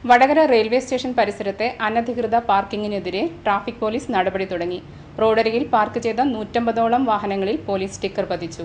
Vadakara railway station പരിസരത്തെ അനധികൃത പാർക്കിങ്ങിനെതിരെ traffic police നടപടി തുടങ്ങി റോഡരികിൽ പാർക്ക് ചെയ്ത നൂറ്റമ്പതോളം വാഹനങ്ങളിൽ പോലീസ് സ്റ്റിക്കർ പതിച്ചു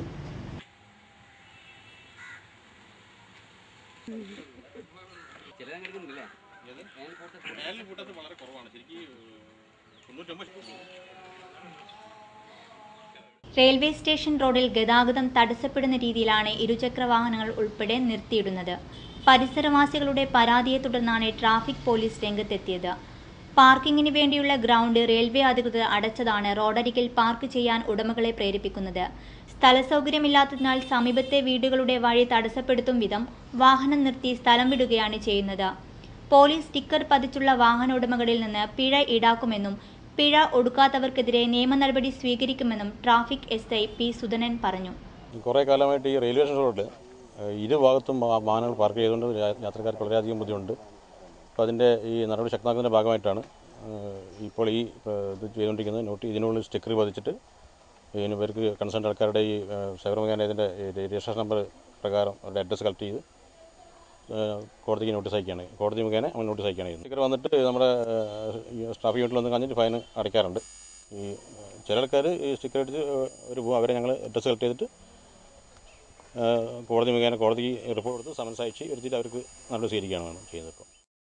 റെയിൽവേ സ്റ്റേഷൻ റോഡിൽ ഗതാഗതം തടസ്സപ്പെടുന്ന രീതിയിലാണ് ഇരുചക്ര വാഹനങ്ങൾ ഉൾപ്പെടെ നിർത്തിയിടുന്നത് പരിസരവാസികളുടെ പരാതിയെ തുടർന്നാണ് ട്രാഫിക് പോലീസ് രംഗത്തെത്തിയത് പാർക്കിങ്ങിന് വേണ്ടിയുള്ള ഗ്രൗണ്ട് റെയിൽവേ അധികൃതർ അടച്ചതാണ് റോഡരികിൽ പാർക്ക് ചെയ്യാൻ ഉടമകളെ പ്രേരിപ്പിക്കുന്നത് സ്ഥലസൗകര്യമില്ലാത്തതിനാൽ സമീപത്തെ വീടുകളുടെ വഴി തടസ്സപ്പെടുത്തും വിധം വാഹനം നിർത്തി സ്ഥലം വിടുകയാണ് ചെയ്യുന്നത് പോലീസ് സ്റ്റിക്കർ പതിച്ചുള്ള വാഹന ഉടമകളിൽ നിന്ന് പിഴ ഈടാക്കുമെന്നും പിഴ ഒടുക്കാത്തവർക്കെതിരെ നിയമ നടപടി സ്വീകരിക്കുമെന്നും traffic S I P Sudhanan പറഞ്ഞു കുറേ കാലമായിട്ട് ഈ റെയിൽവേ സ്റ്റേഷൻ റോഡിൽ ഇരുഭാഗത്തും വാ- വാഹനങ്ങൾ പാർക്ക് ചെയ്തുകൊണ്ട് യാ- യാത്രക്കാർക്ക് വളരെയധികം ബുദ്ധിമുട്ടുണ്ട് അപ്പോൾ അതിൻ്റെ ഈ നടപടി ശക്തമാക്കുന്നതിൻ്റെ ഭാഗമായിട്ടാണ് ഏഹ്, ഇപ്പോൾ ഈ ഏഹ്, ഇത് ചെയ്തുകൊണ്ടിരിക്കുന്നത് നോട്ട് ഇതിനുള്ളിൽ സ്റ്റിക്കർ പതിച്ചിട്ട് ഇതിന് ഇവർക്ക് കൺസേൺ ആൾക്കാരുടെ ഈ സൈബർ മുഖേന ഇതിൻ്റെ രജിസ്ട്രേഷൻ നമ്പർ പ്രകാരം അവരുടെ അഡ്രസ്സ് കളക്ട് ചെയ്ത് ഏഹ്, കോടതിക്ക് നോട്ടീസ് അയക്കുകയാണ് കോടതി മുഖേന അവൻ നോട്ടീസ് അയക്കുകയാണ് ചെയ്യുന്നത് സ്റ്റിക്കർ വന്നിട്ട് നമ്മുടെ സ്റ്റാഫ് യൂണിറ്റിൽ വന്ന് കഴിഞ്ഞിട്ട് ഫൈൻ അടയ്ക്കാറുണ്ട് ഈ ഏഹ്, ചില ആൾക്കാർ ഈ സ്റ്റിക്കർ അടിച്ച് ഒരു അവരെ ഞങ്ങൾ അഡ്രസ്സ് കളക്ട് ചെയ്തിട്ട് ഏഹ് കോടതി മുഖേന കോടതിക്ക് റിപ്പോർട്ട് കൊടുത്ത് സമൻസ് അയച്ച് വരുത്തിയിട്ട് അവർക്ക് നടപടി സ്വീകരിക്കുകയാണ് ചെയ്യുന്നത് ഇപ്പോൾ